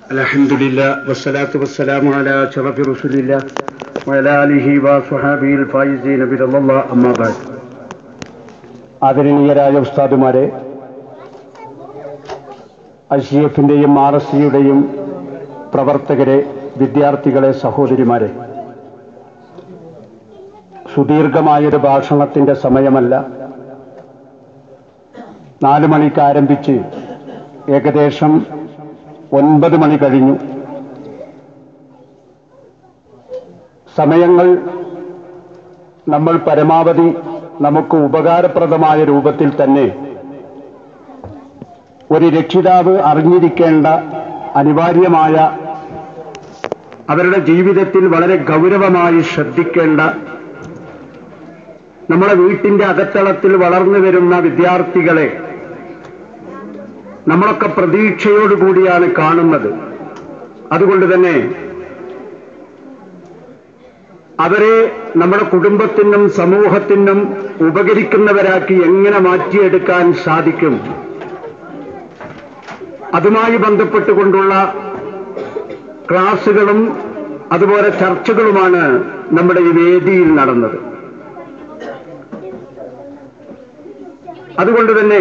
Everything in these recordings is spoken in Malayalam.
الحمد لله والصلاة والسلام على أشرف رسول الله وعلى آله وصحابه الفائزين برضا الله أما بعد ആദരണീയരായ ഉസ്താദുമാരെ ഐ സി എഫിൻ്റെയും ആർ എസ് സിയുടെയും പ്രവർത്തകരെ വിദ്യാർത്ഥികളെ സഹോദരിമാരെ സുദീർഘമായൊരു ഭാഷണത്തിൻ്റെ സമയമല്ല നാല് മണിക്ക് ആരംഭിച്ച് ഏകദേശം ഒൻപത് മണി കഴിഞ്ഞു സമയങ്ങൾ നമ്മൾ പരമാവധി നമുക്ക് ഉപകാരപ്രദമായ രൂപത്തിൽ തന്നെ ഒരു രക്ഷിതാവ് അറിഞ്ഞിരിക്കേണ്ട അനിവാര്യമായ അവരുടെ ജീവിതത്തിൽ വളരെ ഗൗരവമായി ശ്രദ്ധിക്കേണ്ട നമ്മുടെ വീട്ടിന്റെ അകത്തളത്തിൽ വളർന്നു വരുന്ന വിദ്യാർത്ഥികളെ നമ്മളൊക്കെ പ്രതീക്ഷയോടുകൂടിയാണ് കാണുന്നത് അതുകൊണ്ട് തന്നെ അവരെ നമ്മുടെ കുടുംബത്തിനും സമൂഹത്തിനും ഉപകരിക്കുന്നവരാക്കി എങ്ങനെ മാറ്റിയെടുക്കാൻ സാധിക്കും അതുമായി ബന്ധപ്പെട്ടുകൊണ്ടുള്ള ക്ലാസുകളും അതുപോലെ ചർച്ചകളുമാണ് നമ്മുടെ ഈ വേദിയിൽ നടന്നത് അതുകൊണ്ട് തന്നെ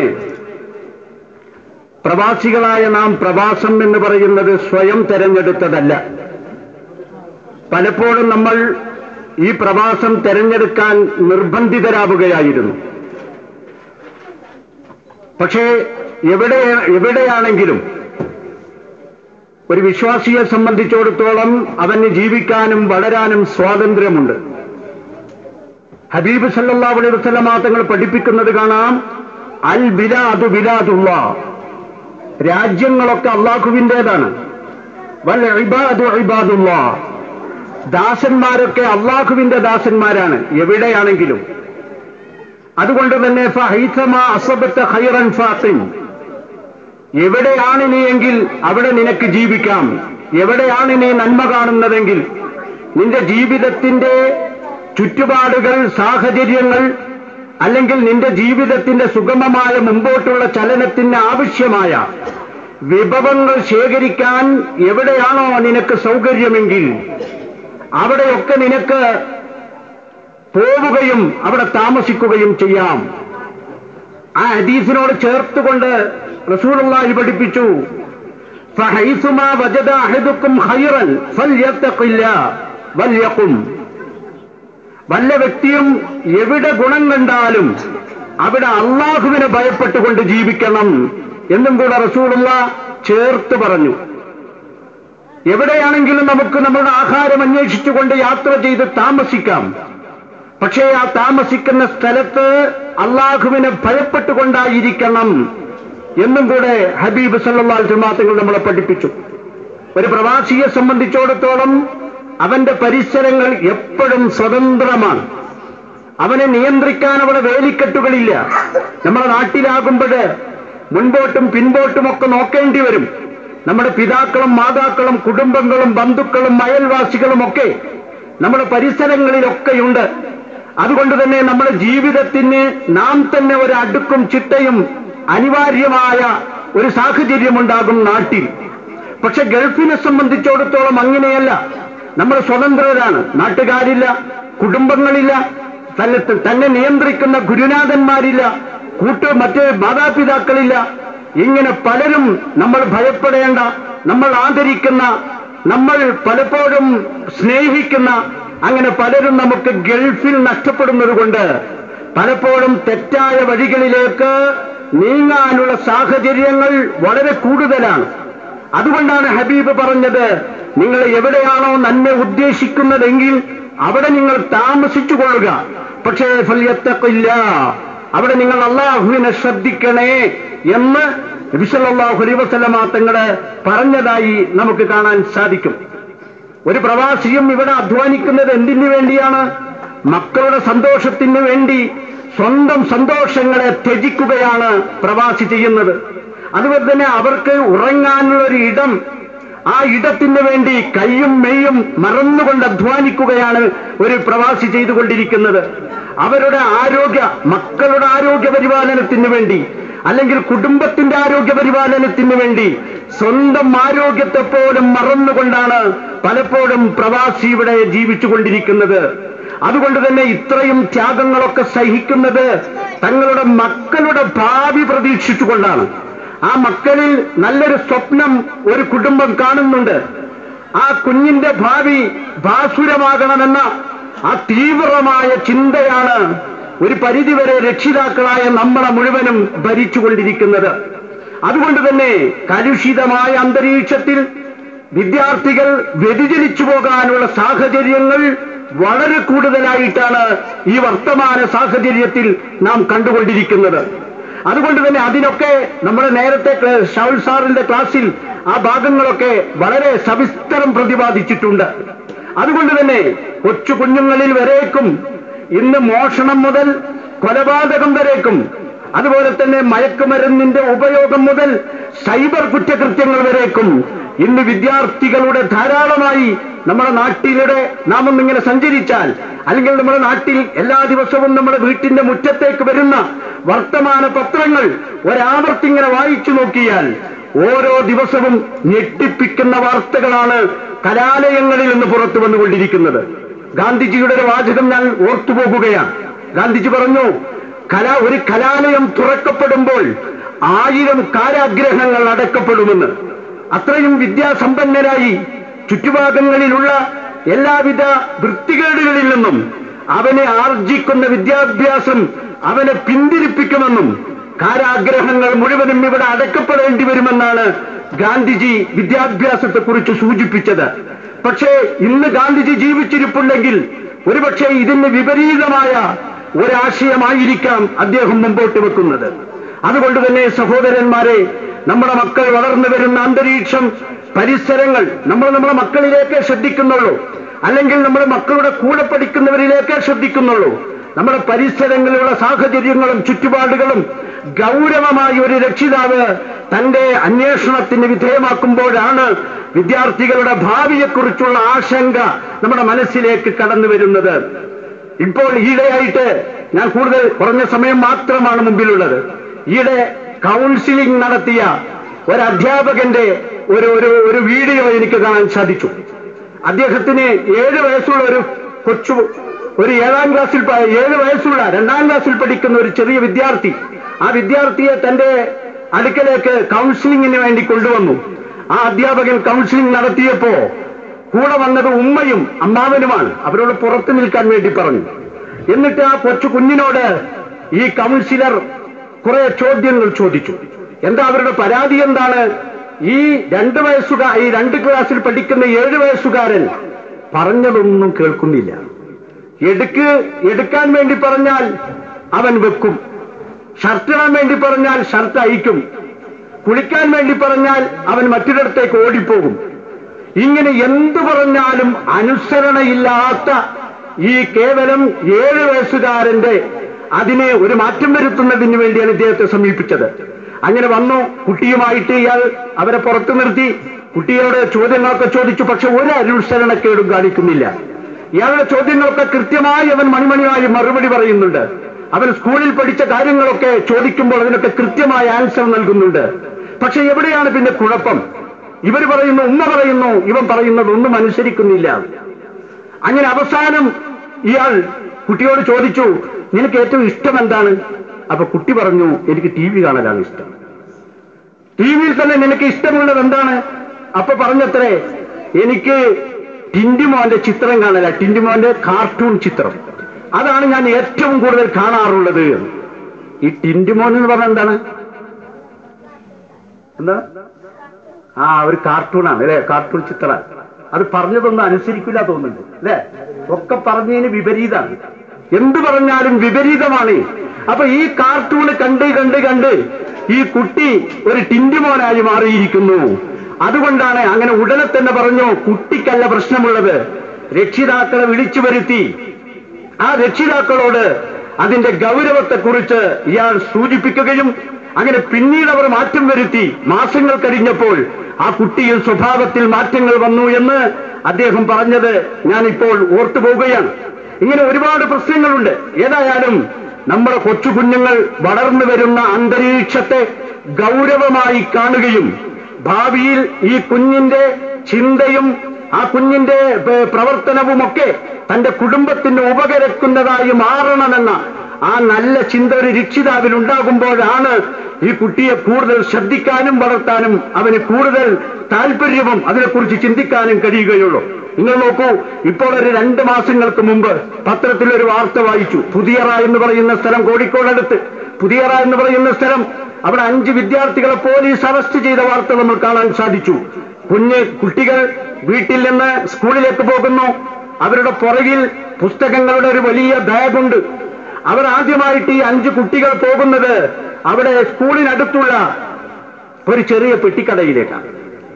പ്രവാസികളായ നാം പ്രവാസം എന്ന് പറയുന്നത് സ്വയം തെരഞ്ഞെടുത്തതല്ല പലപ്പോഴും നമ്മൾ ഈ പ്രവാസം തെരഞ്ഞെടുക്കാൻ നിർബന്ധിതരാവുകയായിരുന്നു പക്ഷേ എവിടെ എവിടെയാണെങ്കിലും ഒരു വിശ്വാസിയെ സംബന്ധിച്ചിടത്തോളം അവന് ജീവിക്കാനും വളരാനും സ്വാതന്ത്ര്യമുണ്ട് ഹബീബ് സല്ലാ അലൈഹി വസ്ലമാ തങ്ങൾ പഠിപ്പിക്കുന്നത് കാണാം അൽ ബിലാദു ബിലാദുള്ള രാജ്യങ്ങളൊക്കെ അള്ളാഹുവിൻ്റെതാണ് വൽ ഇബാദു ഇബാദുള്ള ദാസന്മാരൊക്കെ അള്ളാഹുവിന്റെ ദാസന്മാരാണ് എവിടെയാണെങ്കിലും അതുകൊണ്ട് തന്നെ ഫഹൈസമ അസബത്ത ഖൈറൻ ഫാത്തിൻ എവിടെയാണ് നീ എങ്കിൽ അവിടെ നിനക്ക് ജീവിക്കാം എവിടെയാണ് നീ നന്മ കാണുന്നതെങ്കിൽ നിന്റെ ജീവിതത്തിന്റെ ചുറ്റുപാടുകൾ സാഹചര്യങ്ങൾ അല്ലെങ്കിൽ നിന്റെ ജീവിതത്തിന്റെ സുഗമമായ മുമ്പോട്ടുള്ള ചലനത്തിന് ആവശ്യമായ വിഭവങ്ങൾ ശേഖരിക്കാൻ എവിടെയാണോ നിനക്ക് സൗകര്യമെങ്കിൽ അവിടെയൊക്കെ നിനക്ക് പോവുകയും അവിടെ താമസിക്കുകയും ചെയ്യാം ആ ഹദീസിനോട് ചേർത്തുകൊണ്ട് റസൂലുള്ളാഹി പഠിപ്പിച്ചു ഫഹൈസുമാ വജദ അഹദുക്കും ഖൈറൻ ഫൽയത്തഖില്ല വൽയഖും വല്ല വ്യക്തിയും എവിടെ ഗുണം കണ്ടാലും അവിടെ അള്ളാഹുവിനെ ഭയപ്പെട്ടുകൊണ്ട് ജീവിക്കണം എന്നും കൂടെ റസൂലുള്ള ചേർത്ത് പറഞ്ഞു എവിടെയാണെങ്കിലും നമുക്ക് നമ്മുടെ ആഹാരം അന്വേഷിച്ചുകൊണ്ട് യാത്ര ചെയ്ത് താമസിക്കാം പക്ഷേ ആ താമസിക്കുന്ന സ്ഥലത്ത് അള്ളാഹുവിനെ ഭയപ്പെട്ടുകൊണ്ടായിരിക്കണം എന്നും കൂടെ ഹബീബ് സല്ലാൽ ജമാഅത്തുകൾ നമ്മളെ പഠിപ്പിച്ചു ഒരു പ്രവാസിയെ സംബന്ധിച്ചിടത്തോളം അവന്റെ പരിസരങ്ങൾ എപ്പോഴും സ്വതന്ത്രമാണ് അവനെ നിയന്ത്രിക്കാൻ അവിടെ വേലിക്കെട്ടുകളില്ല നമ്മുടെ നാട്ടിലാകുമ്പോൾ മുൻപോട്ടും പിൻപോട്ടും ഒക്കെ നോക്കേണ്ടി വരും നമ്മുടെ പിതാക്കളും മാതാക്കളും കുടുംബങ്ങളും ബന്ധുക്കളും അയൽവാസികളും ഒക്കെ നമ്മുടെ പരിസരങ്ങളിലൊക്കെയുണ്ട് അതുകൊണ്ട് തന്നെ നമ്മുടെ ജീവിതത്തിന് നാം തന്നെ ഒരു അടുക്കും ചിട്ടയും അനിവാര്യമായ ഒരു സാഹചര്യമുണ്ടാകും നാട്ടിൽ പക്ഷെ ഗൾഫിനെ സംബന്ധിച്ചിടത്തോളം അങ്ങനെയല്ല നമ്മൾ സ്വതന്ത്രരാണ് നാട്ടുകാരില്ല കുടുംബങ്ങളില്ല തന്നെ തന്നെ നിയന്ത്രിക്കുന്ന ഗുരുനാഥന്മാരില്ല കൂട്ട് മറ്റ് മാതാപിതാക്കളില്ല ഇങ്ങനെ പലരും നമ്മൾ ഭയപ്പെടേണ്ട നമ്മൾ ആദരിക്കുന്ന നമ്മൾ പലപ്പോഴും സ്നേഹിക്കുന്ന അങ്ങനെ പലരും നമുക്ക് ഗൾഫിൽ നഷ്ടപ്പെടുന്നത് കൊണ്ട് പലപ്പോഴും തെറ്റായ വഴികളിലേക്ക് നീങ്ങാനുള്ള സാഹചര്യങ്ങൾ വളരെ കൂടുതലാണ് അതുകൊണ്ടാണ് ഹബീബ് പറഞ്ഞത് നിങ്ങൾ എവിടെയാണോ നന്മ ഉദ്ദേശിക്കുന്നതെങ്കിൽ അവിടെ നിങ്ങൾ താമസിച്ചു കൊള്ളുക പക്ഷേ ഫല്യത്തക്കില്ല അവിടെ നിങ്ങൾ അള്ളാഹുവിനെ ശ്രദ്ധിക്കണേ എന്ന് നബിസല്ലാഹു അലൈവസല്ലമ തങ്ങള് പറഞ്ഞതായി നമുക്ക് കാണാൻ സാധിക്കും ഒരു പ്രവാസിയും ഇവിടെ അധ്വാനിക്കുന്നത് എന്തിനു വേണ്ടിയാണ് മക്കളുടെ സന്തോഷത്തിന് വേണ്ടി സ്വന്തം സന്തോഷങ്ങളെ ത്യജിക്കുകയാണ് പ്രവാസി ചെയ്യുന്നത് അതുപോലെ തന്നെ അവർക്ക് ഉറങ്ങാനുള്ള ഒരു ഇടം ആ ഇടത്തിന് വേണ്ടി കയ്യും മെയ്യും മറന്നുകൊണ്ട് അധ്വാനിക്കുകയാണ് ഒരു പ്രവാസി ചെയ്തുകൊണ്ടിരിക്കുന്നത് അവരുടെ ആരോഗ്യ മക്കളുടെ ആരോഗ്യ പരിപാലനത്തിന് വേണ്ടി അല്ലെങ്കിൽ കുടുംബത്തിന്റെ ആരോഗ്യ പരിപാലനത്തിന് വേണ്ടി സ്വന്തം ആരോഗ്യത്തെ പോലും മറന്നുകൊണ്ടാണ് പലപ്പോഴും പ്രവാസി ഇവിടെ ജീവിച്ചുകൊണ്ടിരിക്കുന്നത് അതുകൊണ്ട് തന്നെ ഇത്രയും ത്യാഗങ്ങളൊക്കെ സഹിക്കുന്നത് തങ്ങളുടെ മക്കളുടെ ഭാവി പ്രതീക്ഷിച്ചുകൊണ്ടാണ് ആ മക്കളിൽ നല്ലൊരു സ്വപ്നം ഒരു കുടുംബം കാണുന്നുണ്ട് ആ കുഞ്ഞിന്റെ ഭാവി ഭാസുരമാകണമെന്ന ആ തീവ്രമായ ചിന്തയാണ് ഒരു പരിധിവരെ രക്ഷിതാക്കളായ നമ്മളെ മുഴുവനും ഭരിച്ചുകൊണ്ടിരിക്കുന്നത് അതുകൊണ്ട് തന്നെ കലുഷിതമായ അന്തരീക്ഷത്തിൽ വിദ്യാർത്ഥികൾ വ്യതിചലിച്ചു പോകാനുള്ള സാഹചര്യങ്ങൾ വളരെ കൂടുതലായിട്ടാണ് ഈ വർത്തമാന സാഹചര്യത്തിൽ നാം കണ്ടുകൊണ്ടിരിക്കുന്നത് അതുകൊണ്ട് തന്നെ അതിനൊക്കെ നമ്മുടെ നേരത്തെ ക്ല- ഷൗൽ സാറിന്റെ ക്ലാസ്സിൽ ആ ഭാഗങ്ങളൊക്കെ വളരെ സവിസ്തരം പ്രതിപാദിച്ചിട്ടുണ്ട് അതുകൊണ്ട് തന്നെ കൊച്ചു കുഞ്ഞുങ്ങളിൽ വരേക്കും ഇന്ന് മോഷണം മുതൽ കൊലപാതകം വരേക്കും അതുപോലെ തന്നെ മയക്കുമരുന്നിന്റെ ഉപയോഗം മുതൽ സൈബർ കുറ്റകൃത്യങ്ങൾ വരേക്കും ഇന്ന് വിദ്യാർത്ഥികളുടെ ധാരാളമായി നമ്മുടെ നാട്ടിലൂടെ നാം ഒന്നിങ്ങനെ സഞ്ചരിച്ചാൽ അല്ലെങ്കിൽ നമ്മുടെ നാട്ടിൽ എല്ലാ ദിവസവും നമ്മുടെ വീട്ടിന്റെ മുറ്റത്തേക്ക് വരുന്ന വർത്തമാന പത്രങ്ങൾ ഒരാവർത്തി ഇങ്ങനെ വായിച്ചു നോക്കിയാൽ ഓരോ ദിവസവും ഞെട്ടിപ്പിക്കുന്ന വാർത്തകളാണ് കലാലയങ്ങളിൽ നിന്ന് പുറത്തു വന്നുകൊണ്ടിരിക്കുന്നത് ഗാന്ധിജിയുടെ ഒരു വാചകം ഞാൻ ഓർത്തുപോകുകയാണ് ഗാന്ധിജി പറഞ്ഞു കല ഒരു കലാലയം തുറക്കപ്പെടുമ്പോൾ ആയിരം കാരാഗ്രഹങ്ങൾ അടക്കപ്പെടുമെന്ന് അത്രയും വിദ്യാസമ്പന്നരായി ചുറ്റുഭാഗങ്ങളിലുള്ള എല്ലാവിധ വൃത്തികേടുകളിൽ നിന്നും അവനെ ആർജിക്കുന്ന വിദ്യാഭ്യാസം അവനെ പിന്തിരിപ്പിക്കുമെന്നും കാരാഗ്രഹങ്ങൾ മുഴുവനും ഇവിടെ അടക്കപ്പെടേണ്ടി വരുമെന്നാണ് ഗാന്ധിജി വിദ്യാഭ്യാസത്തെക്കുറിച്ച് സൂചിപ്പിച്ചത് പക്ഷേ ഇന്ന് ഗാന്ധിജി ജീവിച്ചിരിപ്പുണ്ടെങ്കിൽ ഒരുപക്ഷെ ഇതിന് വിപരീതമായ ഒരാശയമായിരിക്കാം അദ്ദേഹം മുമ്പോട്ട് വെക്കുന്നത് അതുകൊണ്ട് തന്നെ സഹോദരന്മാരെ നമ്മുടെ മക്കൾ വളർന്നു വരുന്ന അന്തരീക്ഷം പരിസരങ്ങൾ നമ്മൾ നമ്മുടെ മക്കളിലേക്ക് ശ്രദ്ധിക്കുന്നുള്ളൂ അല്ലെങ്കിൽ നമ്മുടെ മക്കളുടെ കൂടെ പഠിക്കുന്നവരിലേക്ക് ശ്രദ്ധിക്കുന്നുള്ളൂ നമ്മുടെ പരിസരങ്ങളിലുള്ള സാഹചര്യങ്ങളും ചുറ്റുപാടുകളും ഗൗരവമായി ഒരു രക്ഷിതാവ് തന്റെ അന്വേഷണത്തിന് വിധേയമാക്കുമ്പോഴാണ് വിദ്യാർത്ഥികളുടെ ഭാവിയെക്കുറിച്ചുള്ള ആശങ്ക നമ്മുടെ മനസ്സിലേക്ക് കടന്നു വരുന്നത് ഇപ്പോൾ ഈയിടെയായിട്ട് ഞാൻ കൂടുതൽ കുറഞ്ഞ സമയം മാത്രമാണ് മുമ്പിലുള്ളത് ഈയിടെ കൗൺസിലിംഗ് നടത്തിയ ഒരു അധ്യാപകന്റെ ഒരു ഒരു ഒരു വീഡിയോ എനിക്ക് കാണാൻ സാധിച്ചു അദ്ദേഹത്തിന് ഏഴ് വയസ്സുള്ള ഒരു കൊച്ചു ഒരു ഏഴാം ക്ലാസ്സിൽ പ- ഏഴ് വയസ്സുള്ള രണ്ടാം ക്ലാസ്സിൽ പഠിക്കുന്ന ഒരു ചെറിയ വിദ്യാർത്ഥി ആ വിദ്യാർത്ഥിയെ തന്റെ അടുക്കലേക്ക് കൗൺസിലിംഗിന് വേണ്ടി കൊണ്ടുവന്നു ആ അധ്യാപകൻ കൗൺസിലിംഗ് നടത്തിയപ്പോ കൂടെ വന്നത് ഉമ്മയും അമ്മാവനുമാണ് അവരോട് പുറത്തു നിൽക്കാൻ വേണ്ടി പറഞ്ഞു എന്നിട്ട് ആ കൊച്ചു കുഞ്ഞിനോട് ഈ കൗൺസിലർ കുറെ ചോദ്യങ്ങൾ ചോദിച്ചു എന്താ അവരുടെ പരാതി എന്താണ് ഈ രണ്ട് വയസ്സുകാർ ഈ രണ്ട് ക്ലാസ്സിൽ പഠിക്കുന്ന ഏഴ് വയസ്സുകാരൻ പറഞ്ഞതൊന്നും കേൾക്കുന്നില്ല എടുക്ക് എടുക്കാൻ വേണ്ടി പറഞ്ഞാൽ അവൻ വെക്കും ഷർട്ട് ഇടാൻ വേണ്ടി പറഞ്ഞാൽ ഷർട്ട് അയക്കും കുളിക്കാൻ വേണ്ടി പറഞ്ഞാൽ അവൻ മറ്റൊരിടത്തേക്ക് ഓടിപ്പോകും ഇങ്ങനെ എന്തു പറഞ്ഞാലും അനുസരണയില്ലാത്ത ഈ കേവലം ഏഴ് വയസ്സുകാരന്റെ അതിനെ ഒരു മാറ്റം വരുത്തുന്നതിന് വേണ്ടിയാണ് ഇദ്ദേഹത്തെ സമീപിച്ചത് അങ്ങനെ വന്നു കുട്ടിയുമായിട്ട് ഇയാൾ അവരെ പുറത്തു നിർത്തി കുട്ടിയോട് ചോദ്യങ്ങളൊക്കെ ചോദിച്ചു പക്ഷെ ഒരു അനുസരണക്കേടും കാണിക്കുന്നില്ല ഇയാളുടെ ചോദ്യങ്ങളൊക്കെ കൃത്യമായി അവൻ മണിമണിയായി മറുപടി പറയുന്നുണ്ട് അവൻ സ്കൂളിൽ പഠിച്ച കാര്യങ്ങളൊക്കെ ചോദിക്കുമ്പോൾ അതിനൊക്കെ കൃത്യമായ ആൻസർ നൽകുന്നുണ്ട് പക്ഷെ എവിടെയാണ് പിന്നെ കുഴപ്പം ഇവർ പറയുന്നു ഉമ്മ പറയുന്നു ഇവൻ പറയുന്നത് ഒന്നും അനുസരിക്കുന്നില്ല അങ്ങനെ അവസാനം ഇയാൾ കുട്ടിയോട് ചോദിച്ചു നിനക്ക് ഏറ്റവും ഇഷ്ടം എന്താണ് അപ്പൊ കുട്ടി പറഞ്ഞു എനിക്ക് ടി വി കാണലാണ് ഇഷ്ടം ടി വിയിൽ തന്നെ നിനക്ക് ഇഷ്ടമുള്ളത് എന്താണ് അപ്പൊ പറഞ്ഞത്രേ എനിക്ക് ടിൻഡിമോന്റെ ചിത്രം കാണല ടിൻഡിമോന്റെ കാർട്ടൂൺ ചിത്രം അതാണ് ഞാൻ ഏറ്റവും കൂടുതൽ കാണാറുള്ളത് എന്ന്. ഈ ടിൻഡിമോൻ എന്ന് പറഞ്ഞാൽ എന്താണ് എന്താ ആ ഒരു കാർട്ടൂണാണ് അല്ലെ കാർട്ടൂൺ ചിത്രം അത് പറഞ്ഞതൊന്നും അനുസരിക്കില്ല തോന്നുന്നുണ്ട് അല്ലെ ഒക്കെ പറഞ്ഞതിന് വിപരീതമാണ് എന്ത് പറഞ്ഞാലും വിപരീതമാണ് അപ്പൊ ഈ കാർട്ടൂണ് കണ്ട് കണ്ട് കണ്ട് ഈ കുട്ടി ഒരു ടിൻഡിമോനായി മാറിയിരിക്കുന്നു അതുകൊണ്ടാണ് അങ്ങനെ ഉടനെ തന്നെ പറഞ്ഞു കുട്ടിക്കല്ല പ്രശ്നമുള്ളത് രക്ഷിതാക്കളെ വിളിച്ചു വരുത്തി ആ രക്ഷിതാക്കളോട് അതിന്റെ ഗൗരവത്തെക്കുറിച്ച് ഇയാൾ സൂചിപ്പിക്കുകയും അങ്ങനെ പിന്നീട് അവർ മാറ്റം വരുത്തി മാസങ്ങൾ കഴിഞ്ഞപ്പോൾ ആ കുട്ടിയിൽ സ്വഭാവത്തിൽ മാറ്റങ്ങൾ വന്നു എന്ന് അദ്ദേഹം പറഞ്ഞത് ഞാൻ ഇപ്പോൾ ഓർത്തുപോവുകയാണ് ഇങ്ങനെ ഒരുപാട് പ്രശ്നങ്ങളുണ്ട് ഏതായാലും നമ്മുടെ കൊച്ചു കുഞ്ഞുങ്ങൾ വളർന്നു വരുന്ന അന്തരീക്ഷത്തെ ഗൗരവമായി കാണുകയും ഭാവിയിൽ ഈ കുഞ്ഞിന്റെ ചിന്തയും ആ കുഞ്ഞിന്റെ ഏ, പ്രവർത്തനവുമൊക്കെ തന്റെ കുടുംബത്തിന് ഉപകരിക്കുന്നതായി മാറണമെന്ന ആ നല്ല ചിന്ത ഒരു രക്ഷിതാവിൽ ഉണ്ടാകുമ്പോഴാണ് ഈ കുട്ടിയെ കൂടുതൽ ശ്രദ്ധിക്കാനും വളർത്താനും അവന് കൂടുതൽ താല്പര്യവും അതിനെക്കുറിച്ച് ചിന്തിക്കാനും കഴിയുകയുള്ളൂ നിങ്ങൾ നോക്കൂ ഇപ്പോൾ ഒരു രണ്ട് മാസങ്ങൾക്ക് മുമ്പ് പത്രത്തിൽ ഒരു വാർത്ത വായിച്ചു പുതിയറ എന്ന് പറയുന്ന സ്ഥലം കോഴിക്കോടടുത്ത് പുതിയറ എന്ന് പറയുന്ന സ്ഥലം അവിടെ അഞ്ച് വിദ്യാർത്ഥികളെ പോലീസ് അറസ്റ്റ് ചെയ്ത വാർത്ത നമ്മൾ കാണാൻ സാധിച്ചു കുഞ്ഞ് കുട്ടികൾ വീട്ടിൽ നിന്ന് സ്കൂളിലേക്ക് പോകുന്നു അവരുടെ പുറകിൽ പുസ്തകങ്ങളുടെ ഒരു വലിയ ബാഗുണ്ട് അവർ ആദ്യമായിട്ട് ഈ അഞ്ച് കുട്ടികൾ പോകുന്നത് അവിടെ സ്കൂളിനടുത്തുള്ള ഒരു ചെറിയ പെട്ടിക്കടയിലേക്കാണ്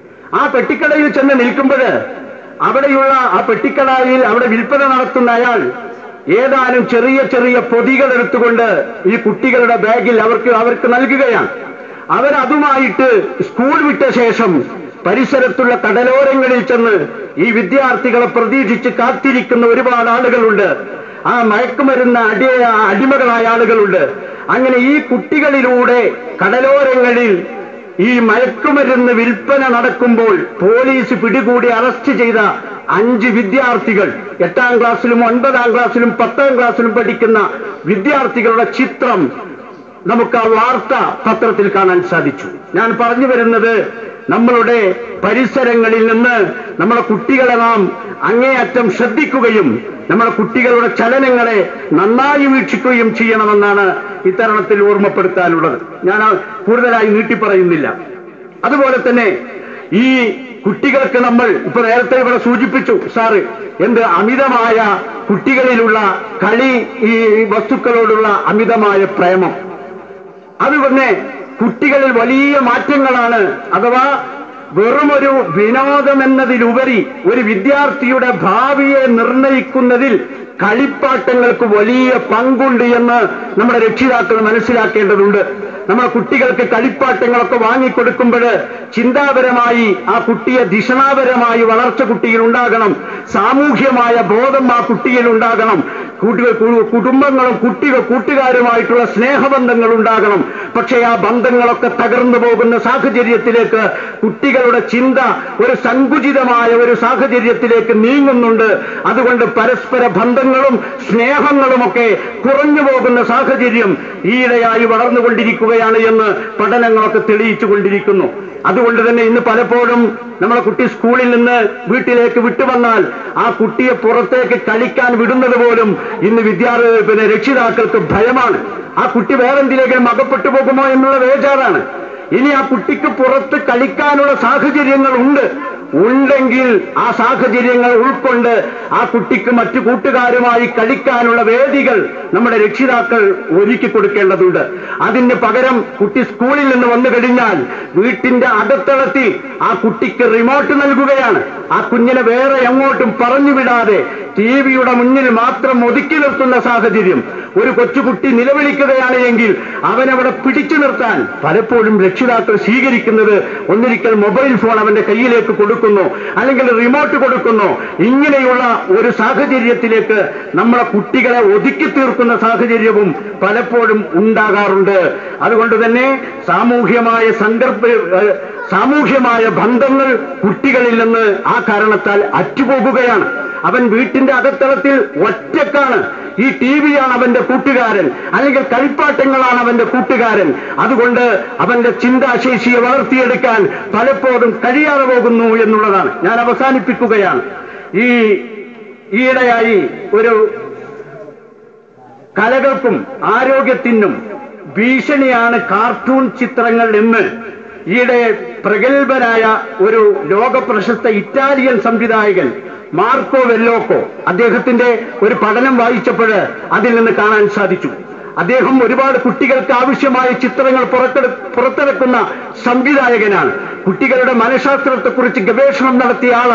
ആ പെട്ടിക്കടയിൽ ചെന്ന് നിൽക്കുമ്പോൾ അവിടെയുള്ള ആ പെട്ടിക്കടയിൽ അവിടെ വിൽപ്പന നടത്തുന്ന അയാൾ ഏതാനും ചെറിയ ചെറിയ പൊതികൾ എടുത്തുകൊണ്ട് ഈ കുട്ടികളുടെ ബാഗിൽ അവർക്ക് അവർക്ക് നൽകുകയാണ് അവരതുമായിട്ട് സ്കൂൾ വിട്ട ശേഷം പരിസരത്തുള്ള കടലോരങ്ങളിൽ ചെന്ന് ഈ വിദ്യാർത്ഥികളെ പ്രതീക്ഷിച്ച് കാത്തിരിക്കുന്ന ഒരുപാട് ആളുകളുണ്ട് ആ മയക്കുമരുന്ന് അടി അടിമകളായ ആളുകളുണ്ട് അങ്ങനെ ഈ കുട്ടികളിലൂടെ കടലോരങ്ങളിൽ ഈ മയക്കുമരുന്ന് വിൽപ്പന നടക്കുമ്പോൾ പോലീസ് പിടികൂടി അറസ്റ്റ് ചെയ്ത അഞ്ച് വിദ്യാർത്ഥികൾ എട്ടാം ക്ലാസ്സിലും ഒൻപതാം ക്ലാസ്സിലും പത്താം ക്ലാസ്സിലും പഠിക്കുന്ന വിദ്യാർത്ഥികളുടെ ചിത്രം നമുക്ക് ആ വാർത്ത പത്രത്തിൽ കാണാൻ സാധിച്ചു ഞാൻ പറഞ്ഞു വരുന്നത് നമ്മളുടെ പരിസരങ്ങളിൽ നിന്ന് നമ്മുടെ കുട്ടികളെ നാം അങ്ങേയറ്റം ശ്രദ്ധിക്കുകയും നമ്മുടെ കുട്ടികളുടെ ചലനങ്ങളെ നന്നായി വീക്ഷിക്കുകയും ചെയ്യണമെന്നാണ് ഇത്തരണത്തിൽ ഓർമ്മപ്പെടുത്താനുള്ളത് ഞാൻ ആ കൂടുതലായി നീട്ടിപ്പറയുന്നില്ല അതുപോലെ തന്നെ ഈ കുട്ടികൾക്ക് നമ്മൾ ഇപ്പൊ നേരത്തെ ഇവിടെ സൂചിപ്പിച്ചു സാറ് എന്ത് അമിതമായ കുട്ടികളിലുള്ള കളി ഈ വസ്തുക്കളോടുള്ള അമിതമായ പ്രേമം അത് തന്നെ കുട്ടികളിൽ വലിയ മാറ്റങ്ങളാണ് അഥവാ വെറുമൊരു വിനോദമെന്നതിലുപരി ഒരു വിദ്യാർത്ഥിയുടെ ഭാവിയെ നിർണയിക്കുന്നതിൽ കളിപ്പാട്ടങ്ങൾക്ക് വലിയ പങ്കുണ്ട് എന്ന് നമ്മുടെ രക്ഷിതാക്കൾ മനസ്സിലാക്കേണ്ടതുണ്ട് നമ്മുടെ കുട്ടികൾക്ക് കളിപ്പാട്ടങ്ങളൊക്കെ വാങ്ങിക്കൊടുക്കുമ്പോൾ ചിന്താപരമായി ആ കുട്ടിയെ ദിഷണാപരമായി വളർച്ച കുട്ടിയിൽ ഉണ്ടാകണം സാമൂഹ്യമായ ബോധം ആ കുട്ടിയിൽ ഉണ്ടാകണം കൂട്ടുക കു- കുടുംബങ്ങളും കുട്ടികൾ കൂട്ടുകാരുമായിട്ടുള്ള സ്നേഹബന്ധങ്ങൾ ഉണ്ടാകണം പക്ഷേ ആ ബന്ധങ്ങളൊക്കെ തകർന്നു പോകുന്ന സാഹചര്യത്തിലേക്ക് കുട്ടികളുടെ ചിന്ത ഒരു സങ്കുചിതമായ ഒരു സാഹചര്യത്തിലേക്ക് നീങ്ങുന്നുണ്ട് അതുകൊണ്ട് പരസ്പര ബന്ധങ്ങളും സ്നേഹങ്ങളുമൊക്കെ കുറഞ്ഞു പോകുന്ന സാഹചര്യം ഈയിടെയായി വളർന്നുകൊണ്ടിരിക്കുകയാണ് എന്ന് പഠനങ്ങളൊക്കെ തെളിയിച്ചു കൊണ്ടിരിക്കുന്നു അതുകൊണ്ട് തന്നെ ഇന്ന് പലപ്പോഴും നമ്മളെ കുട്ടി സ്കൂളിൽ നിന്ന് വീട്ടിലേക്ക് വിട്ടുവന്നാൽ ആ കുട്ടിയെ പുറത്തേക്ക് കളിക്കാൻ വിടുന്നത് പോലും ഇന്ന് വിദ്യാർത്ഥി പിന്നെ രക്ഷിതാക്കൾക്ക് ഭയമാണ് ആ കുട്ടി വേറെന്തിലേക്കും അകപ്പെട്ടു പോകുമോ എന്നുള്ള വേജാറാണ് ഇനി ആ കുട്ടിക്ക് പുറത്ത് കളിക്കാനുള്ള സാഹചര്യങ്ങൾ ഉണ്ട് ഉണ്ടെങ്കിൽ ആ സാഹചര്യങ്ങൾ ഉൾക്കൊണ്ട് ആ കുട്ടിക്ക് മറ്റു കൂട്ടുകാരുമായി കളിക്കാനുള്ള വേദികൾ നമ്മുടെ രക്ഷിതാക്കൾ ഒരുക്കി കൊടുക്കേണ്ടതുണ്ട് അതിന് പകരം കുട്ടി സ്കൂളിൽ നിന്ന് വന്നു കഴിഞ്ഞാൽ വീട്ടിന്റെ അകത്തളത്തിൽ ആ കുട്ടിക്ക് റിമോട്ട് നൽകുകയാണ് ആ കുഞ്ഞിനെ വേറെ എങ്ങോട്ടും പറഞ്ഞു വിടാതെ ടി വിയുടെ മുന്നിൽ മാത്രം ഒതുക്കി നിർത്തുന്ന സാഹചര്യം ഒരു കൊച്ചുകുട്ടി നിലവിളിക്കുകയാണ് എങ്കിൽ അവനവിടെ പിടിച്ചു നിർത്താൻ പലപ്പോഴും രക്ഷിതാക്കൾ സ്വീകരിക്കുന്നത് ഒന്നിരിക്കൽ മൊബൈൽ ഫോൺ അവന്റെ കയ്യിലേക്ക് കൊടുക്കുന്നു അല്ലെങ്കിൽ റിമോട്ട് കൊടുക്കുന്നു ഇങ്ങനെയുള്ള ഒരു സാഹചര്യത്തിലേക്ക് നമ്മളെ കുട്ടികളെ ഒതുക്കി തീർക്കുന്ന സാഹചര്യവും പലപ്പോഴും ഉണ്ടാകാറുണ്ട് അതുകൊണ്ട് തന്നെ സാമൂഹ്യമായ സന്ദർഭ ഏഹ്, സാമൂഹ്യമായ ബന്ധങ്ങൾ കുട്ടികളിൽ നിന്ന് ആ കാരണത്താൽ അറ്റുപോകുകയാണ് അവൻ വീട്ടിന്റെ അകത്തളത്തിൽ ഒറ്റക്കാണ് ഈ ടി വിയാണ് അവന്റെ കൂട്ടുകാരൻ അല്ലെങ്കിൽ കളിപ്പാട്ടങ്ങളാണ് അവന്റെ കൂട്ടുകാരൻ അതുകൊണ്ട് അവന്റെ ചിന്താശേഷിയെ വളർത്തിയെടുക്കാൻ പലപ്പോഴും കഴിയാതെ പോകുന്നു എന്നുള്ളതാണ് ഞാൻ അവസാനിപ്പിക്കുകയാണ് ഈ ഈയിടെയായി ഒരു കലകൾക്കും ആരോഗ്യത്തിനും ഭീഷണിയാണ് കാർട്ടൂൺ ചിത്രങ്ങൾ എന്ന് ഈയിടെ പ്രഗത്ഭനായ ഒരു ലോകപ്രശസ്ത ഇറ്റാലിയൻ സംവിധായകൻ മാർക്കോ വെല്ലോക്കോ അദ്ദേഹത്തിന്റെ ഒരു പഠനം വായിച്ചപ്പോൾ അതിൽ നിന്ന് കാണാൻ സാധിച്ചു അദ്ദേഹം ഒരുപാട് കുട്ടികൾക്ക് ആവശ്യമായ ചിത്രങ്ങൾ പുറത്തെടു പുറത്തിറക്കുന്ന സംവിധായകനാണ് കുട്ടികളുടെ മനഃശാസ്ത്രത്തെക്കുറിച്ച് ഗവേഷണം നടത്തിയ ആളാണ്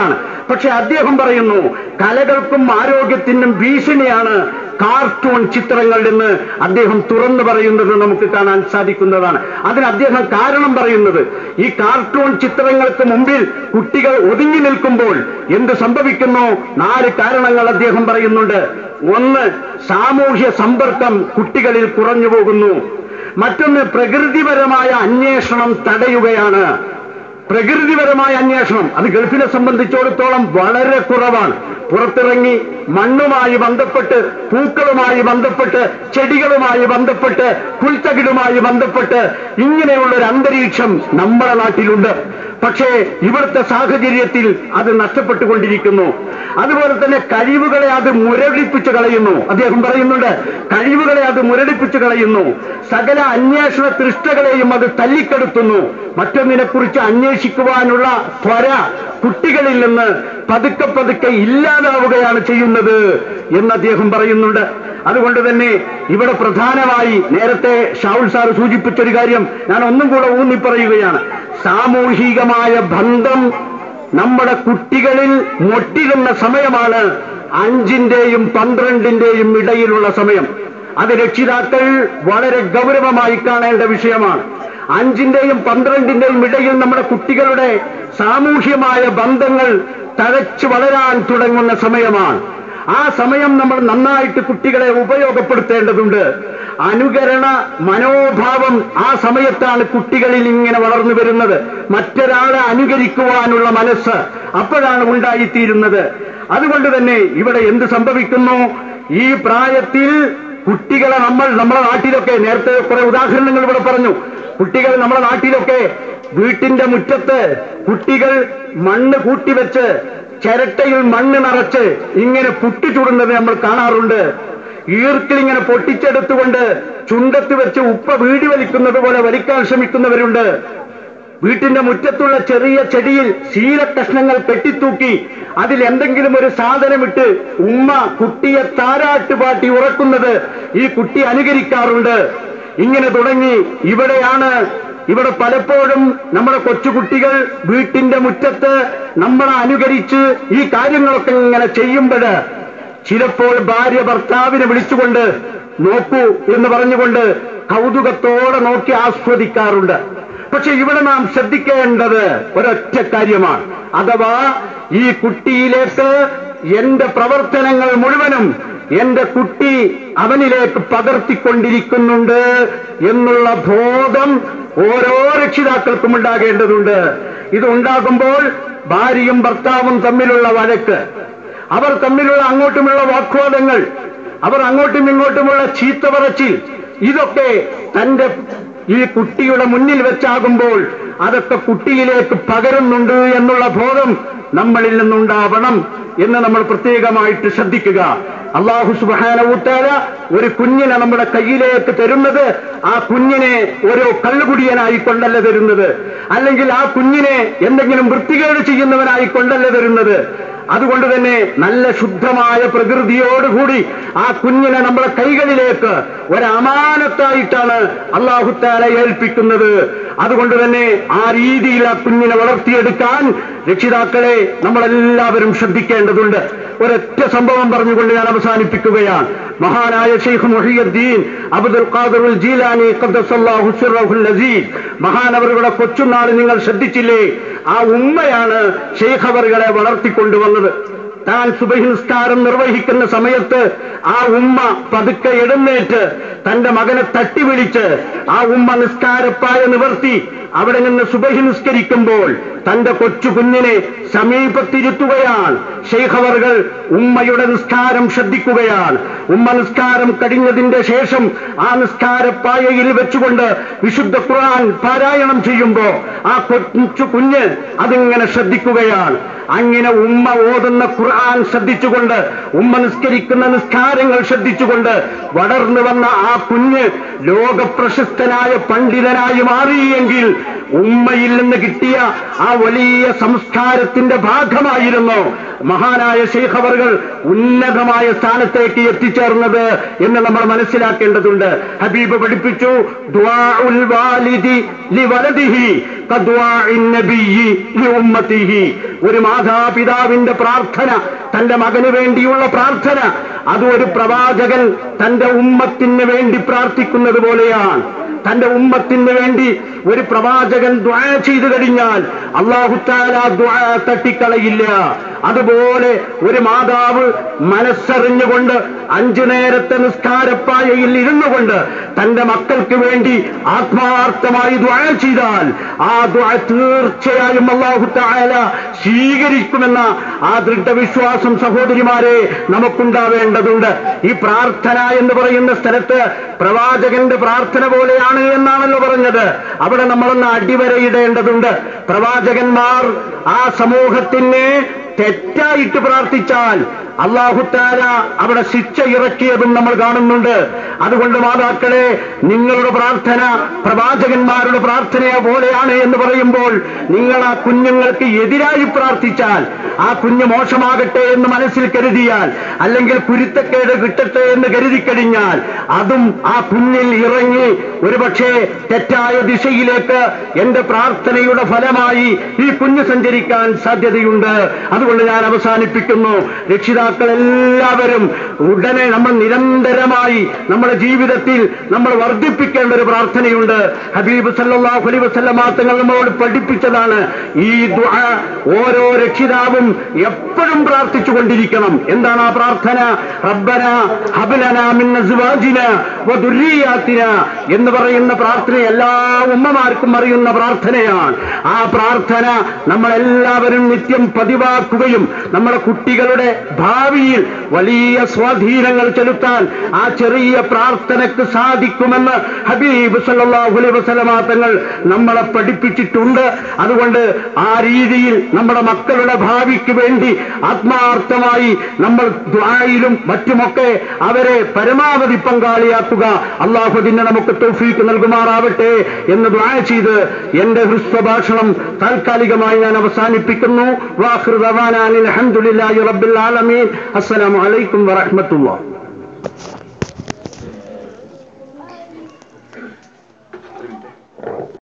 പക്ഷെ അദ്ദേഹം പറയുന്നു കലകൾക്കും ആരോഗ്യത്തിനും ഭീഷണിയാണ് കാർട്ടൂൺ ചിത്രങ്ങൾ എന്ന് അദ്ദേഹം തുറന്നു പറയുന്നത് നമുക്ക് കാണാൻ സാധിക്കുന്നതാണ് അതിന് അദ്ദേഹം കാരണം പറയുന്നത് ഈ കാർട്ടൂൺ ചിത്രങ്ങൾക്ക് മുമ്പിൽ കുട്ടികൾ ഒതുങ്ങി നിൽക്കുമ്പോൾ എന്ത് സംഭവിക്കുന്നു നാല് കാരണങ്ങൾ അദ്ദേഹം പറയുന്നുണ്ട് ഒന്ന് സാമൂഹ്യ സമ്പർക്കം കുട്ടികളിൽ കുറഞ്ഞു പോകുന്നു മറ്റൊന്ന് പ്രകൃതിപരമായ അന്വേഷണം തടയുകയാണ് പ്രകൃതിപരമായ അന്വേഷണം അത് ഗൾഫിനെ സംബന്ധിച്ചിടത്തോളം വളരെ കുറവാണ് പുറത്തിറങ്ങി മണ്ണുമായി ബന്ധപ്പെട്ട് പൂക്കളുമായി ബന്ധപ്പെട്ട് ചെടികളുമായി ബന്ധപ്പെട്ട് പുൽത്തകിടുമായി ബന്ധപ്പെട്ട് ഇങ്ങനെയുള്ള ഒരു അന്തരീക്ഷം നമ്മുടെ നാട്ടിലുണ്ട് പക്ഷേ ഇവിടുത്തെ സാഹചര്യത്തിൽ അത് നഷ്ടപ്പെട്ടുകൊണ്ടിരിക്കുന്നു അതുപോലെ തന്നെ കഴിവുകളെ അത് മുരടിപ്പിച്ച് കളയുന്നു അദ്ദേഹം പറയുന്നുണ്ട് കഴിവുകളെ അത് മുരടിപ്പിച്ച് കളയുന്നു സകല അന്വേഷണ തൃഷ്ടകളെയും അത് തല്ലിക്കെടുത്തുന്നു മറ്റൊന്നിനെ കുറിച്ച് അന്വേഷിക്കുവാനുള്ള ത്വര കുട്ടികളിൽ നിന്ന് പതുക്കെ പതുക്കെ ഇല്ലാതാവുകയാണ് ചെയ്യുന്നത് എന്ന് അദ്ദേഹം പറയുന്നുണ്ട് അതുകൊണ്ട് തന്നെ ഇവിടെ പ്രധാനമായി നേരത്തെ ഷാവുൽ സാർ സൂചിപ്പിച്ചൊരു കാര്യം ഞാൻ ഒന്നും കൂടെ ഊന്നി പറയുകയാണ് സാമൂഹികമായ ബന്ധം നമ്മുടെ കുട്ടികളിൽ മൊട്ടിരുന്ന സമയമാണ് അഞ്ചിന്റെയും പന്ത്രണ്ടിന്റെയും ഇടയിലുള്ള സമയം അത് രക്ഷിതാക്കൾ വളരെ ഗൗരവമായി കാണേണ്ട വിഷയമാണ് അഞ്ചിന്റെയും പന്ത്രണ്ടിന്റെയും ഇടയിൽ നമ്മുടെ കുട്ടികളുടെ സാമൂഹ്യമായ ബന്ധങ്ങൾ തഴച്ചു വളരാൻ തുടങ്ങുന്ന സമയമാണ് ആ സമയം നമ്മൾ നന്നായിട്ട് കുട്ടികളെ ഉപയോഗപ്പെടുത്തേണ്ടതുണ്ട് അനുകരണ മനോഭാവം ആ സമയത്താണ് കുട്ടികളിൽ ഇങ്ങനെ വളർന്നു വരുന്നത് മറ്റൊരാളെ അനുകരിക്കുവാനുള്ള മനസ്സ് അപ്പോഴാണ് ഉണ്ടായിത്തീരുന്നത് അതുകൊണ്ട് തന്നെ ഇവിടെ എന്ത് സംഭവിക്കുന്നു ഈ പ്രായത്തിൽ കുട്ടികളെ നമ്മൾ നമ്മുടെ നാട്ടിലൊക്കെ നേരത്തെ കുറെ ഉദാഹരണങ്ങൾ ഇവിടെ പറഞ്ഞു കുട്ടികൾ നമ്മുടെ നാട്ടിലൊക്കെ വീട്ടിന്റെ മുറ്റത്ത് കുട്ടികൾ മണ്ണ് കൂട്ടിവെച്ച് ചിരട്ടയിൽ മണ്ണ് നിറച്ച് ഇങ്ങനെ പുട്ടി ചുടുന്നത് നമ്മൾ കാണാറുണ്ട് ഈർക്കിലിങ്ങനെ പൊട്ടിച്ചെടുത്തുകൊണ്ട് ചുണ്ടത്ത് വെച്ച് ഉപ്പ വീടി വലിക്കുന്നത് പോലെ വലിക്കാൻ ശ്രമിക്കുന്നവരുണ്ട് വീട്ടിന്റെ മുറ്റത്തുള്ള ചെറിയ ചെടിയിൽ ശീലക്കഷ്ണങ്ങൾ കെട്ടിത്തൂക്കി അതിൽ എന്തെങ്കിലും ഒരു സാധനമിട്ട് ഉമ്മ കുട്ടിയെ താരാട്ട് പാട്ടി ഉറക്കുന്നത് ഈ കുട്ടി അനുകരിക്കാറുണ്ട് ഇങ്ങനെ തുടങ്ങി ഇവിടെയാണ് ഇവിടെ പലപ്പോഴും നമ്മുടെ കൊച്ചുകുട്ടികൾ വീട്ടിന്റെ മുറ്റത്ത് നമ്മളെ അനുകരിച്ച് ഈ കാര്യങ്ങളൊക്കെ ഇങ്ങനെ ചെയ്യുമ്പോൾ ചിലപ്പോൾ ഭാര്യ ഭർത്താവിനെ വിളിച്ചുകൊണ്ട് നോക്കൂ എന്ന് പറഞ്ഞുകൊണ്ട് കൗതുകത്തോടെ നോക്കി ആസ്വദിക്കാറുണ്ട് പക്ഷെ ഇവിടെ നാം ശ്രദ്ധിക്കേണ്ടത് ഒരൊറ്റ കാര്യമാണ് അഥവാ ഈ കുട്ടിയിലേക്ക് എന്റെ പ്രവർത്തനങ്ങൾ മുഴുവനും എന്റെ കുട്ടി അവനിലേക്ക് പകർത്തിക്കൊണ്ടിരിക്കുന്നുണ്ട് എന്നുള്ള ബോധം ഓരോ രക്ഷിതാക്കൾക്കും ഉണ്ടാകേണ്ടതുണ്ട് ഇത് ഉണ്ടാകുമ്പോൾ ഭാര്യയും ഭർത്താവും തമ്മിലുള്ള വഴക്ക് അവർ തമ്മിലുള്ള അങ്ങോട്ടുമുള്ള വാഗ്വാദങ്ങൾ അവർ അങ്ങോട്ടും ഇങ്ങോട്ടുമുള്ള ചീത്ത പറച്ചിൽ ഇതൊക്കെ തന്റെ ഈ കുട്ടിയുടെ മുന്നിൽ വെച്ചാകുമ്പോൾ അതൊക്കെ കുട്ടിയിലേക്ക് പകരുന്നുണ്ട് എന്നുള്ള ബോധം നമ്മളിൽ നിന്നുണ്ടാവണം എന്ന് നമ്മൾ പ്രത്യേകമായിട്ട് ശ്രദ്ധിക്കുക അള്ളാഹു സുബാനവുത്താല ഒരു കുഞ്ഞിനെ നമ്മുടെ കയ്യിലേക്ക് തരുന്നത് ആ കുഞ്ഞിനെ ഒരു കള്ളുകുടിയനായി കൊണ്ടല്ല തരുന്നത് അല്ലെങ്കിൽ ആ കുഞ്ഞിനെ എന്തെങ്കിലും വൃത്തികേട് ചെയ്യുന്നവനായി കൊണ്ടല്ല തരുന്നത് അതുകൊണ്ട് തന്നെ നല്ല ശുദ്ധമായ പ്രകൃതിയോടുകൂടി ആ കുഞ്ഞിനെ നമ്മുടെ കൈകളിലേക്ക് ഒരമാനത്തായിട്ടാണ് അള്ളാഹുത്താല ഏൽപ്പിക്കുന്നത് അതുകൊണ്ട് തന്നെ ആ രീതിയിൽ ആ കുഞ്ഞിനെ വളർത്തിയെടുക്കാൻ രക്ഷിതാക്കളെ നമ്മളെല്ലാവരും ശ്രദ്ധിക്കേണ്ടതുണ്ട് ഒരൊറ്റ സംഭവം പറഞ്ഞുകൊണ്ട് ഞാൻ അവസാനിപ്പിക്കുകയാണ് മഹാനായ ഷെയ്ഖ് മുഹിയുദ്ദീൻ അബ്ദുൽ ഖാദറുൽ ജീലാനി ഖദ്ദസല്ലാഹു സിർറഹുൽ അസീസ് മഹാനവറുകളുടെ കൊച്ചുനാൾ നിങ്ങൾ ശ്രദ്ധിച്ചില്ലേ ആ ഉമ്മയാണ് ഷെയ്ഖ് അവറുകളെ വളർത്തിക്കൊണ്ടുവന്നത് താൻ സുബഹി നിസ്കാരം നിർവഹിക്കുന്ന സമയത്ത് ആ ഉമ്മ പതുക്കെ എഴുന്നേറ്റ് തന്റെ മകനെ തട്ടി വിളിച്ച് ആ ഉമ്മ നിസ്കാരപ്പായ നിവർത്തി അവിടെ നിന്ന് സുബഹി നിസ്കരിക്കുമ്പോൾ തന്റെ കൊച്ചു കുഞ്ഞിനെ സമീപത്തിരുത്തുകയാണ് ഷെയ്ഖവറുകൾ ഉമ്മയുടെ നിസ്കാരം ശ്രദ്ധിക്കുകയാണ് ഉമ്മ നിസ്കാരം കഴിഞ്ഞതിന്റെ ശേഷം ആ നിസ്കാരപ്പായയിൽ വെച്ചുകൊണ്ട് വിശുദ്ധ ഖുർആൻ പാരായണം ചെയ്യുമ്പോ ആ കൊച്ചു കുഞ്ഞ് അതിങ്ങനെ ശ്രദ്ധിക്കുകയാണ് അങ്ങനെ ഉമ്മ ഓതുന്ന ഖുർആൻ ശ്രദ്ധിച്ചുകൊണ്ട് ഉമ്മ നിസ്കരിക്കുന്ന നിസ്കാരങ്ങൾ ശ്രദ്ധിച്ചുകൊണ്ട് വളർന്നു വന്ന ആ കുഞ്ഞ് ലോകപ്രശസ്തനായ പണ്ഡിതനായി മാറിയെങ്കിൽ ഉമ്മയിൽ നിന്ന് കിട്ടിയ ആ വലിയ സംസ്കാരത്തിന്റെ ഭാഗമായിരുന്നു മഹാനായ ശൈഖ് അവർകൾ ഉന്നതമായ സ്ഥാനത്തേക്ക് എത്തിച്ചേർന്നത് എന്ന് നമ്മൾ മനസ്സിലാക്കേണ്ടതുണ്ട് ഹബീബ് പഠിപ്പിച്ചു ദുആഉൽ വാലിദി ലിവലദിഹി കദ്വാഇൻ നബിയ്യി ലിഉമ്മത്തിഹി ഒരു മാതാപിതാവിന്റെ പ്രാർത്ഥന തന്റെ മകന് വേണ്ടിയുള്ള പ്രാർത്ഥന അത് ഒരു പ്രവാചകൻ തന്റെ ഉമ്മത്തിന് വേണ്ടി പ്രാർത്ഥിക്കുന്നത് പോലെയാണ് തന്റെ ഉമ്മത്തിന് വേണ്ടി ഒരു പ്രവാചകൻ ദ്വാ ചെയ്തു കഴിഞ്ഞാൽ അള്ളാഹുത്താല ദ്വാ തട്ടിക്കളയില്ല അതുപോലെ ഒരു മാതാവ് മനസ്സറിഞ്ഞുകൊണ്ട് അഞ്ചു നേരത്തെ നിസ്കാരപ്പായയിൽ ഇരുന്നു കൊണ്ട് തന്റെ മക്കൾക്ക് വേണ്ടി ആത്മാർത്ഥമായി ദ്വാ ചെയ്താൽ ആ ദ്വാ തീർച്ചയായും അള്ളാഹുത്താല സ്വീകരിക്കുമെന്ന ആ ദൃഢവിശ്വാസം സഹോദരിമാരെ നമുക്കുണ്ടാവേണ്ടതുണ്ട് ഈ പ്രാർത്ഥന എന്ന് പറയുന്ന സ്ഥലത്ത് പ്രവാചകന്റെ പ്രാർത്ഥന പോലെയാണ് എന്നാണല്ലോ പറഞ്ഞത് അവിടെ നമ്മളൊന്ന് അടിവരയിടേണ്ടതുണ്ട് പ്രവാചകന്മാർ ആ സമൂഹത്തിനെ തെറ്റായിട്ട് പ്രാർത്ഥിച്ചാൽ അള്ളാഹുത്താല അവിടെ ശിക്ഷ ഇറക്കിയതും നമ്മൾ കാണുന്നുണ്ട് അതുകൊണ്ട് മാതാക്കളെ നിങ്ങളുടെ പ്രാർത്ഥന പ്രവാചകന്മാരുടെ പ്രാർത്ഥനയെ പോലെയാണ് എന്ന് പറയുമ്പോൾ നിങ്ങൾ ആ കുഞ്ഞുങ്ങൾക്ക് എതിരായി പ്രാർത്ഥിച്ചാൽ ആ കുഞ്ഞ് മോശമാകട്ടെ എന്ന് മനസ്സിൽ കരുതിയാൽ അല്ലെങ്കിൽ കുരുത്തക്കേട് കിട്ടട്ടെ എന്ന് കരുതി കഴിഞ്ഞാൽ അതും ആ കുഞ്ഞിൽ ഇറങ്ങി ഒരുപക്ഷെ തെറ്റായ ദിശയിലേക്ക് എന്റെ പ്രാർത്ഥനയുടെ ഫലമായി ഈ കുഞ്ഞ് സഞ്ചരിക്കാൻ സാധ്യതയുണ്ട് അതുകൊണ്ട് ഞാൻ അവസാനിപ്പിക്കുന്നു രക്ഷിതാക്കൾ എല്ലാവരും ഉടനെ നമ്മൾ നിരന്തരമായി നമ്മുടെ ജീവിതത്തിൽ നമ്മൾ വർദ്ധിപ്പിക്കേണ്ട ഒരു പ്രാർത്ഥനയുണ്ട് ഹബീബ് സല്ലല്ലാഹു അലൈഹി വസല്ലം തങ്ങൾ നമ്മളോട് പഠിപ്പിച്ചതാണ് ഈ ദുആ ഓരോ രക്ഷിതാവും എപ്പോഴും പ്രാർത്ഥിച്ചു കൊണ്ടിരിക്കണം എന്താണ് ആ പ്രാർത്ഥന റബ്ബന ഹബ്ലന മിൻ അസ്വാജിന വ ദുർരിയാത്തിന എന്ന് പറയുന്ന പ്രാർത്ഥന എല്ലാ ഉമ്മമാർക്കും അറിയുന്ന പ്രാർത്ഥനയാണ് ആ പ്രാർത്ഥന നമ്മളെല്ലാവരും നിത്യം പതിവാക്കുകയും നമ്മുടെ കുട്ടികളുടെ ഭാവിയിൽ വലിയ സ്വാധീനങ്ങൾ ചെലുത്താൻ ആ ചെറിയ പ്രാർത്ഥനയ്ക്ക് സാധിക്കുമെന്ന് ഹബീബ് സല്ലല്ലാഹു അലൈഹി വസല്ലമ തങ്ങൾ നമ്മളെ പഠിപ്പിച്ചിട്ടുണ്ട് അതുകൊണ്ട് ആ രീതിയിൽ നമ്മുടെ മക്കളുടെ ഭാവിക്ക് വേണ്ടി ആത്മാർത്ഥമായി നമ്മൾ ദ്വായിലും മറ്റുമൊക്കെ അവരെ പരമാവധി പങ്കാളിയാക്കുക അള്ളാഹു അതിനെ നമുക്ക് തൗഫീക്ക് നൽകുമാറാവട്ടെ എന്ന് ദ്വാ ചെയ്ത് എന്റെ ഹൃസ്വഭാഷണം താൽക്കാലികമായി ഞാൻ അവസാനിപ്പിക്കുന്നു വാഹൃദവാനാനിൽ അൽഹംദുലില്ലാഹി റബ്ബിൽ ആലമീൻ അസ്സലാമു അലൈക്കും വറഹ്മത്തുള്ളാഹി